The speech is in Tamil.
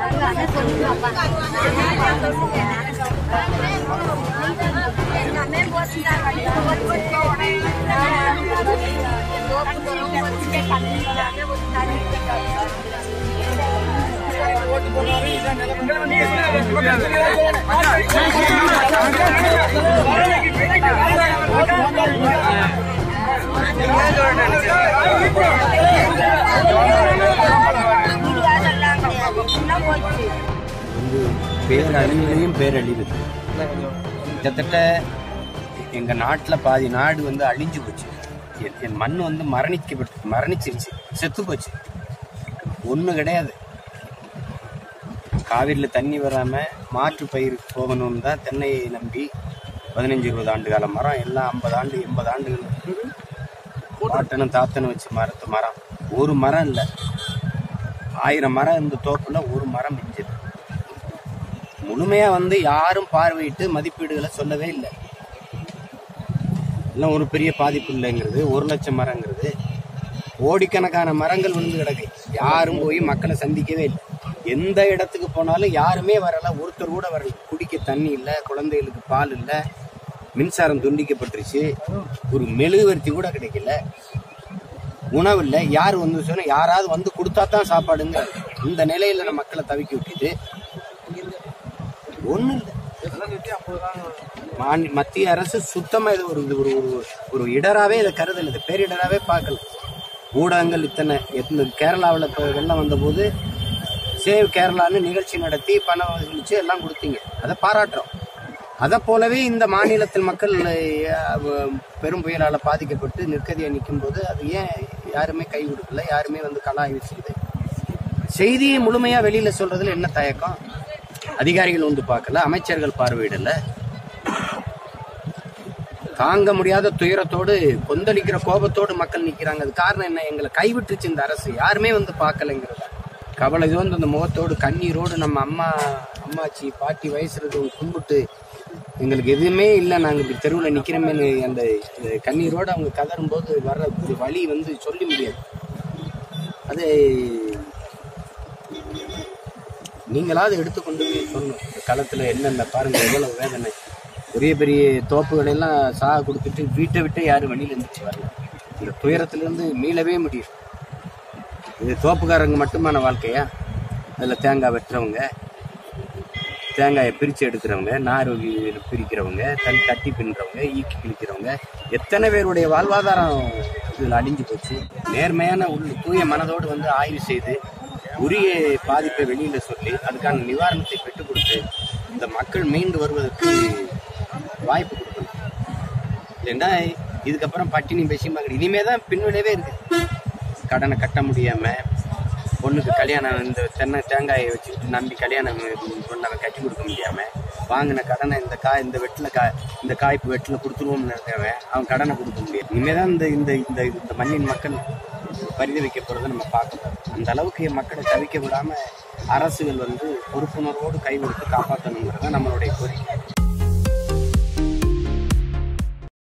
வந்து பேரழிவுலையும் பேரழிவு கிட்டத்தட்ட எங்க நாட்டுல பாதி நாடு வந்து அழிஞ்சு போச்சு என்- என் மண் வந்து மரணிக்கப்பட்டு மரணிச்சிருச்சு செத்து போச்சு ஒண்ணு கிடையாது காவிரியில தண்ணி வராம மாற்று பயிருக்கு போகணும்னு தான் தென்னையை நம்பி பதினஞ்சு இருபது ஆண்டு கால மரம் எல்லாம் ஐம்பது ஆண்டு எண்பது ஆண்டுகள் பாட்டனும் தாத்தனும் வச்சு மரத்து மரம் ஒரு மரம் இல்லை ஆயிரம் மரம் இந்த தோப்புல ஒரு மரம் மிஞ்சது முழுமையா வந்து யாரும் பார்வையிட்டு மதிப்பீடுகளை சொல்லவே இல்லை எல்லாம் ஒரு பெரிய பாதிப்பு இல்லைங்கிறது ஒரு லட்சம் மரங்கிறது கோடிக்கணக்கான மரங்கள் விழுந்து கிடக்கு யாரும் போய் மக்களை சந்திக்கவே இல்லை எந்த இடத்துக்கு போனாலும் யாருமே வரல ஒருத்தர் கூட வரல குடிக்க தண்ணி இல்லை குழந்தைகளுக்கு பால் இல்லை மின்சாரம் துண்டிக்கப்பட்டுருச்சு ஒரு மெழுகுவர்த்தி கூட கிடைக்கல உணவு இல்லை யார் வந்து சொன்னா யாராவது வந்து கொடுத்தா தான் சாப்பாடுங்க இந்த நிலையில நம்ம மக்களை தவிக்க விட்டுட்டு ஒண்ணு இல்லை மாநி- மத்திய அரசு சுத்தமா இது ஒரு இது ஒரு ஒரு ஒரு இடராவே இதை கருதல இது பேரிடராவே பார்க்கல ஊடகங்கள் இத்தனை எத்தனை கேரளாவில் இப்போ வெள்ளம் வந்தபோது சேவ் கேரளான்னு நிகழ்ச்சி நடத்தி பணம் வசூலிச்சு எல்லாம் கொடுத்தீங்க அதை பாராட்டுறோம் அதை போலவே இந்த மாநிலத்தில் மக்கள் அஹ், பெரும் புயலால் பாதிக்கப்பட்டு நிற்கதியாக நிற்கும் போது அது ஏன் யாருமே கை கொடுக்கல யாருமே வந்து கலாய்வு செய்யுது செய்தியை முழுமையா வெளியில சொல்றதுல என்ன தயக்கம் அதிகாரிகள் வந்து பார்க்கல அமைச்சர்கள் பார்வையிடல தாங்க முடியாத துயரத்தோடு கொந்தளிக்கிற கோபத்தோடு மக்கள் நிக்கிறாங்க அது காரணம் என்ன எங்களை கைவிட்டுச்சு இந்த அரசு யாருமே வந்து பார்க்கலைங்கிறத கவலை வந்து அந்த முகத்தோடு கண்ணீரோடு நம்ம அம்மா அம்மாச்சி பாட்டி வயசுறது கும்பிட்டு எங்களுக்கு எதுவுமே இல்லை நாங்கள் இப்படி தெருவில் நிற்கிறோமேனு அந்த அந்த கண்ணீரோடு அவங்க கதறும்போது வர்ற ஒரு வழி வந்து சொல்ல முடியாது அது நீங்களாவது எடுத்துக்கொண்டு போய் சொல்லணும் இந்த களத்துல என்னென்ன பாருங்க எவ்வளவு வேதனை பெரிய பெரிய தோப்புகளை எல்லாம் சாக கொடுத்துட்டு வீட்டை விட்டு யாரும் வெளியில இருந்துச்சு வரல இந்த துயரத்திலிருந்து மீளவே முடியும் இது தோப்புக்காரங்க மட்டுமான வாழ்க்கையா அதுல தேங்காய் வெட்டுறவங்க தேங்காயை பிரித்து எடுக்கிறவங்க நார் வி- பிரிக்கிறவங்க தன் தட்டி பின்னுறவங்க ஈக்கி கிழிக்கிறவங்க எத்தனை பேருடைய வாழ்வாதாரம் இதில் அழிஞ்சு போச்சு நேர்மையான உள் தூய மனதோடு வந்து ஆய்வு செய்து உரிய பாதிப்பை வெளியில சொல்லி அதுக்கான நிவாரணத்தை பெற்றுக் கொடுத்து இந்த மக்கள் மீண்டு வருவதற்கு வாய்ப்பு கொடுக்கணும் இல்லைன்னா இதுக்கப்புறம் பட்டினி பேசியமா இனிமே தான் பின்விளைவே இருக்கு கடனை கட்ட முடியாம பொண்ணுக்கு கல்யாணம் இந்த தென்னை தேங்காயை வச்சுக்கிட்டு நம்பி கல்யாணம் பொண்ணை கட்டி கொடுக்க முடியாம வாங்கின கடனை இந்த காய் இந்த வெட்டில காய் இந்த காய்ப்பு வெட்டில கொடுத்துருவோம்னு நினைக்கிறவன் அவன் கடனை கொடுக்க முடியாது இனிமேதான் இந்த இந்த இந்த இந்த மண்ணின் மக்கள் பரிதவிக்க போறதை நம்ம பார்க்கணும் அந்த அளவுக்கு என் மக்களை தவிக்க விடாம அரசுகள் வந்து பொறுப்புணர்வோடு கை கொடுத்து காப்பாற்றணுங்கிறது நம்மளுடைய கோரிக்கை